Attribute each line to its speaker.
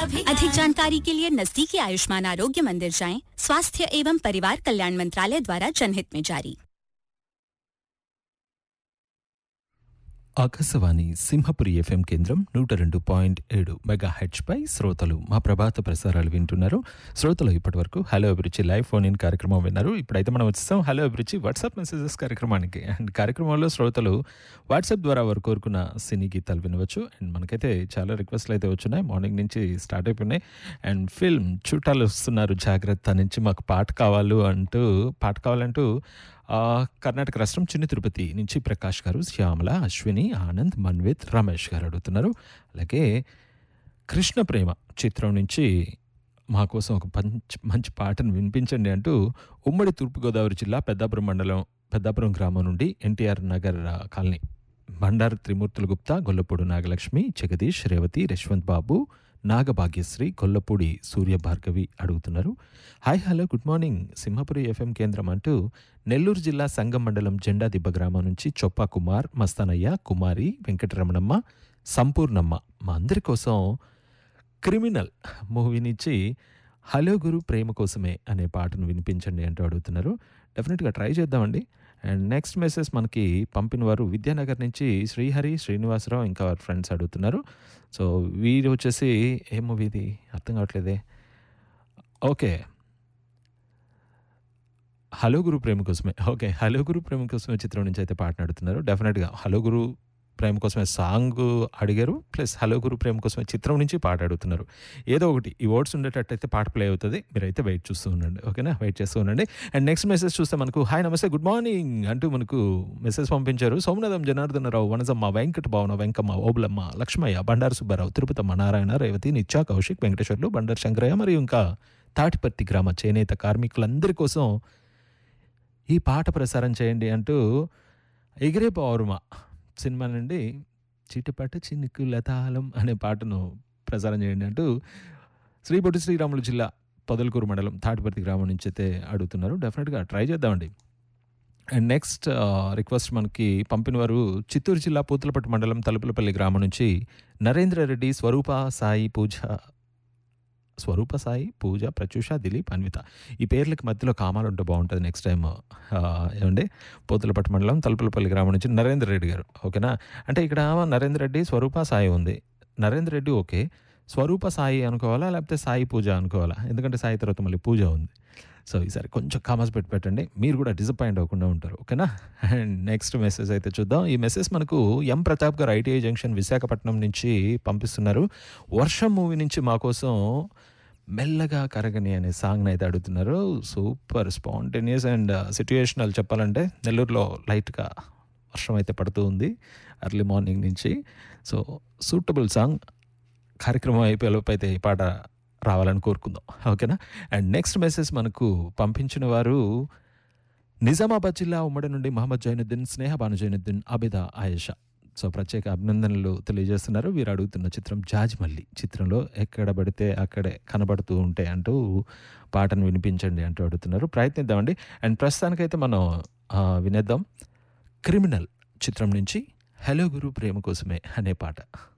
Speaker 1: अधिक जानकारी के लिए नजदीकी आयुष्मान आरोग्य मंदिर जाएं स्वास्थ्य एवं परिवार कल्याण मंत्रालय द्वारा जनहित में जारी
Speaker 2: ఆకాశవాణి సింహపురి ఎఫ్ఎం కేంద్రం నూట రెండు పాయింట్ ఏడు మెగా పై శ్రోతలు మా ప్రభాత ప్రసారాలు వింటున్నారు శ్రోతలు ఇప్పటివరకు హలో అభిరుచి లైవ్ ఫోన్ ఇన్ కార్యక్రమం విన్నారు ఇప్పుడైతే మనం వచ్చేస్తాం హలో అభిరుచి వాట్సాప్ మెసేజెస్ కార్యక్రమానికి అండ్ కార్యక్రమంలో శ్రోతలు వాట్సాప్ ద్వారా వారు కోరుకున్న సినీ గీతాలు వినవచ్చు అండ్ మనకైతే చాలా రిక్వెస్ట్లు అయితే వచ్చున్నాయి మార్నింగ్ నుంచి స్టార్ట్ అయిపోయినాయి అండ్ ఫిల్మ్ చుట్టాలు వస్తున్నారు జాగ్రత్త నుంచి మాకు పాట కావాలి అంటూ పాట కావాలంటూ ఆ, కర్ణాటక రాష్ట్రం చిన్న తిరుపతి నుంచి ప్రకాష్ గారు శ్యామల అశ్విని ఆనంద్ మన్విత్ రమేష్ గారు అడుగుతున్నారు అలాగే కృష్ణ ప్రేమ చిత్రం నుంచి మా కోసం ఒక మంచి మంచి పాటను వినిపించండి అంటూ ఉమ్మడి తూర్పుగోదావరి జిల్లా పెద్దాపురం మండలం పెద్దాపురం గ్రామం నుండి ఎన్టీఆర్ నగర్ ఆ, కాలనీ బండారు త్రిమూర్తుల గుప్తా గొల్లపూడి నాగలక్ష్మి జగదీష్ రేవతి యశ్వంత్ బాబు నాగభాగ్యశ్రీ గొల్లపూడి సూర్య భార్గవి అడుగుతున్నారు hi hello good morning Simhapuri FM కేంద్రం అంటూ నెల్లూరు జిల్లా సంగం మండలం జెండా దిబ్బ గ్రామం నుంచి చొప్పా కుమార్ మస్తానయ్య కుమారి వెంకటరమణమ్మ సంపూర్ణమ్మ మా అందరి కోసం క్రిమినల్ మూవీ నుంచి హలో గురు ప్రేమ కోసమే అనే పాటను వినిపించండి అంటూ అడుగుతున్నారు డెఫినెట్గా ట్రై చేద్దామండి అండ్ నెక్స్ట్ మెసేజ్ మనకి పంపిన వారు విద్యానగర్ నుంచి శ్రీహరి శ్రీనివాసరావు ఇంకా వారి ఫ్రెండ్స్ అడుగుతున్నారు సో వీరు వచ్చేసి ఏ మూవీ ఇది అర్థం కావట్లేదే ఓకే హలో గురు ప్రేమ కోసమే ఓకే హలో గురు ప్రేమ కోసమే చిత్రం నుంచి అయితే పాట నడుతున్నారు డెఫినెట్గా హలో గురు ప్రేమ కోసమే సాంగ్ అడిగారు ప్లస్ హలో గురు ప్రేమ కోసమే చిత్రం నుంచి పాట అడుగుతున్నారు ఏదో ఒకటి ఈ వర్డ్స్ ఉండేటట్టయితే పాట ప్లే అవుతుంది మీరైతే వెయిట్ చూస్తూ ఉండండి ఓకేనా వెయిట్ చేస్తూ ఉండండి అండ్ నెక్స్ట్ మెసేజ్ చూస్తే మనకు హాయ్ నమస్తే గుడ్ మార్నింగ్ అంటూ మనకు మెసేజ్ పంపించారు సోమనాథం జనార్దనరావు వనజమ్మ వెంకట భావన వెంకమ్మ ఓబులమ్మ లక్ష్మయ్య బండారు సుబ్బారావు తిరుపతమ్మ నారాయణ రేవతి నిత్యా కౌశిక్ వెంకటేశ్వర్లు బండారు శంకరయ్య మరియు ఇంకా తాటిపర్తి గ్రామ చేనేత కార్మికులందరి కోసం ఈ పాట ప్రసారం చేయండి అంటూ ఎగిరే పౌర్మ సినిమా నుండి చిటిపట చినుకుల తాళం అనే పాటను ప్రసారం చేయండి అంటూ శ్రీపొట్టి శ్రీరాములు జిల్లా పొదలకూరు మండలం తాటిపర్తి గ్రామం నుంచి అయితే అడుగుతున్నారు డెఫినెట్గా ట్రై చేద్దామండి అండ్ నెక్స్ట్ రిక్వెస్ట్ మనకి పంపిన వారు చిత్తూరు జిల్లా పూతలపట్టు మండలం తలుపులపల్లి గ్రామం నుంచి నరేంద్ర రెడ్డి స్వరూప సాయి పూజ స్వరూప సాయి పూజ ప్రత్యూష దిలీప్ అన్విత ఈ పేర్లకి మధ్యలో కామాలు ఉంటే బాగుంటుంది నెక్స్ట్ టైం ఏమండి పోతులపట్టు మండలం తలుపులపల్లి గ్రామం నుంచి నరేంద్ర రెడ్డి గారు ఓకేనా అంటే ఇక్కడ నరేంద్ర రెడ్డి స్వరూప సాయి ఉంది నరేంద్ర రెడ్డి ఓకే స్వరూప సాయి అనుకోవాలా లేకపోతే సాయి పూజ అనుకోవాలా ఎందుకంటే సాయి తర్వాత మళ్ళీ పూజ ఉంది సో ఈసారి కొంచెం కామర్స్ పెట్టి పెట్టండి మీరు కూడా డిసప్పాయింట్ అవ్వకుండా ఉంటారు ఓకేనా అండ్ నెక్స్ట్ మెసేజ్ అయితే చూద్దాం ఈ మెసేజ్ మనకు ఎం ప్రతాప్ గారు ఐటీఐ జంక్షన్ విశాఖపట్నం నుంచి పంపిస్తున్నారు వర్షం మూవీ నుంచి మా కోసం మెల్లగా కరగని అనే సాంగ్ని అయితే అడుగుతున్నారు సూపర్ స్పాంటేనియస్ అండ్ సిట్యుయేషనల్ చెప్పాలంటే నెల్లూరులో లైట్గా వర్షం అయితే పడుతూ ఉంది ఎర్లీ మార్నింగ్ నుంచి సో సూటబుల్ సాంగ్ కార్యక్రమం అయిపోయేలోపు అయితే ఈ పాట రావాలని కోరుకుందాం ఓకేనా అండ్ నెక్స్ట్ మెసేజ్ మనకు పంపించిన వారు నిజామాబాద్ జిల్లా ఉమ్మడి నుండి మహమ్మద్ జైనుద్దీన్ స్నేహ బాను జైనుద్దీన్ అబిదా ఆయేషా సో ప్రత్యేక అభినందనలు తెలియజేస్తున్నారు వీరు అడుగుతున్న చిత్రం జాజ్మల్లి చిత్రంలో ఎక్కడ పడితే అక్కడే కనబడుతూ ఉంటాయి అంటూ పాటను వినిపించండి అంటూ అడుగుతున్నారు ప్రయత్నిద్దామండి అండ్ ప్రస్తుతానికైతే మనం ఆ, వినేద్దాం క్రిమినల్ చిత్రం నుంచి హలో గురు ప్రేమ కోసమే అనే పాట